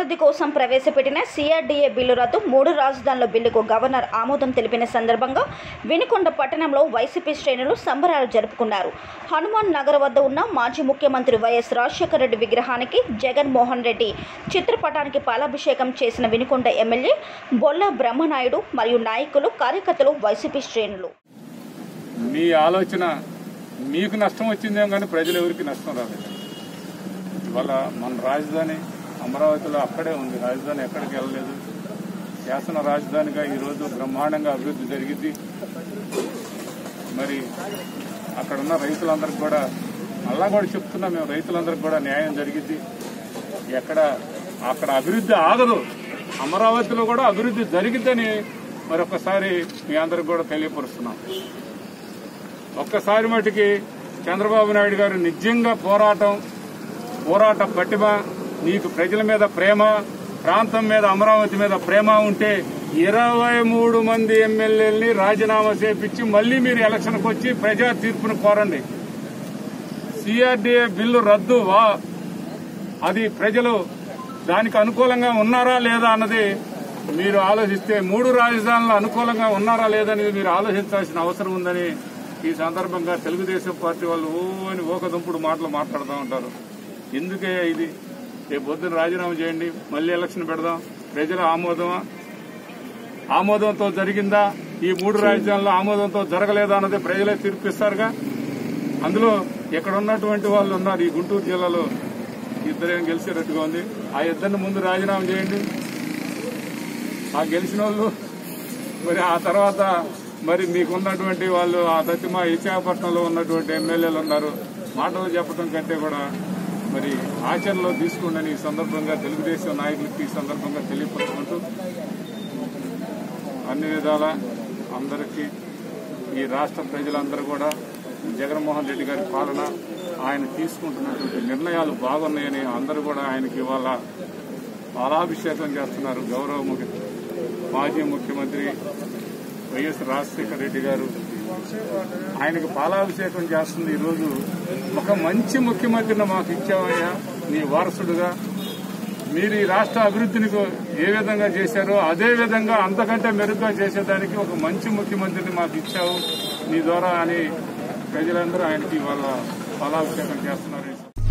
అభివృద్ధి కోసం ప్రవేశపెట్టిన సిఆర్డీఏ బిల్లు రద్దు మూడు రాజధానుల బిల్లుకు గవర్నర్ ఆమోదం తెలిపిన సందర్భంగా వినుకొండ పట్టణంలో వైసీపీ శ్రేణులు సంబరాలు జరుపుకున్నారు హనుమాన్ నగర్ వద్ద ఉన్న మాజీ ముఖ్యమంత్రి వైఎస్ రాజశేఖర రెడ్డి విగ్రహానికి జగన్మోహన్ రెడ్డి చిత్రపటానికి పాలాభిషేకం చేసిన వినుకొండ ఎమ్మెల్యే బొల్ల బ్రహ్మనాయుడు మరియు నాయకులు కార్యకర్తలు వైసీపీ శ్రేణులు మీ ఆలోచన మీకు నష్టం వచ్చిందేమో కానీ ప్రజలు ఎవరికి నష్టం రాలేదు ఇవాళ మన రాజధాని అమరావతిలో అక్కడే ఉంది రాజధాని ఎక్కడికి వెళ్ళలేదు శాసన రాజధానిగా ఈరోజు బ్రహ్మాండంగా అభివృద్ధి జరిగింది మరి అక్కడ ఉన్న రైతులందరికీ కూడా అలా కూడా చెప్తున్నా మేము రైతులందరికీ కూడా న్యాయం జరిగింది ఎక్కడ అక్కడ అభివృద్ధి ఆగదు అమరావతిలో కూడా అభివృద్ధి జరిగిద్దని మరొకసారి మీ అందరికి కూడా తెలియపరుస్తున్నాం ఒక్కసారి మటుకి చంద్రబాబు నాయుడు గారు నిజంగా పోరాటం పోరాట పటిమ నీకు ప్రజల మీద ప్రేమ ప్రాంతం మీద అమరావతి మీద ప్రేమ ఉంటే ఇరవై మూడు మంది ఎమ్మెల్యేలని రాజీనామా చేపించి మళ్లీ మీరు ఎలక్షన్కి వచ్చి ప్రజా తీర్పును కోరండి సిఆర్డీఏ బిల్లు రద్దు వా అది ప్రజలు దానికి అనుకూలంగా ఉన్నారా లేదా అన్నది మీరు ఆలోచిస్తే మూడు రాజధానులు అనుకూలంగా ఉన్నారా లేదనేది మీరు ఆలోచించాల్సిన అవసరం ఉందని ఈ సందర్భంగా తెలుగుదేశం పార్టీ వాళ్ళు ఓ అని ఓకదుంపుడు మాటలు మాట్లాడుతూ ఉంటారు ఎందుకే ఇది రేపు పొద్దున రాజీనామా చేయండి మళ్ళీ ఎలక్షన్ పెడదాం ప్రజల ఆమోదమా ఆమోదంతో జరిగిందా ఈ మూడు రాజధానులు ఆమోదంతో జరగలేదా అన్నది ప్రజలే తీర్పిస్తారుగా అందులో ఇక్కడ ఉన్నటువంటి వాళ్ళు ఉన్నారు ఈ గుంటూరు జిల్లాలో ఇద్దరేం గెలిచేటట్టుగా ఉంది ఆ ఇద్దరిని ముందు రాజీనామా చేయండి ఆ గెలిచిన వాళ్ళు మరి ఆ తర్వాత మరి మీకున్నటువంటి వాళ్ళు ఆ దత్తిమ విశాఖపట్నంలో ఉన్నటువంటి ఎమ్మెల్యేలు ఉన్నారు మాటలు చెప్పడం కంటే కూడా మరి ఆచరణలో తీసుకోండి ఈ సందర్భంగా తెలుగుదేశం నాయకులకి ఈ సందర్భంగా తెలియపరుచుకుంటూ అన్ని విధాల అందరికీ ఈ రాష్ట్ర ప్రజలందరూ కూడా జగన్మోహన్ రెడ్డి గారి పాలన ఆయన తీసుకుంటున్నటువంటి నిర్ణయాలు బాగున్నాయని అందరూ కూడా ఆయనకి ఇవాళ పాలాభిషేకం చేస్తున్నారు గౌరవ ముఖ్య మాజీ ముఖ్యమంత్రి వైఎస్ రాజశేఖర రెడ్డి గారు ఆయనకు పాలాభిషేకం చేస్తుంది ఈరోజు ఒక మంచి ముఖ్యమంత్రిని మాకు ఇచ్చామయ్యా నీ వారసుడుగా మీరు ఈ రాష్ట్ర అభివృద్ధిని ఏ విధంగా చేశారో అదే విధంగా అంతకంటే మెరుగ్గా చేసేదానికి ఒక మంచి ముఖ్యమంత్రిని మాకు ఇచ్చావు నీ ద్వారా అని ప్రజలందరూ ఆయనకి వాళ్ళ పాలాభిషేకం చేస్తున్నారు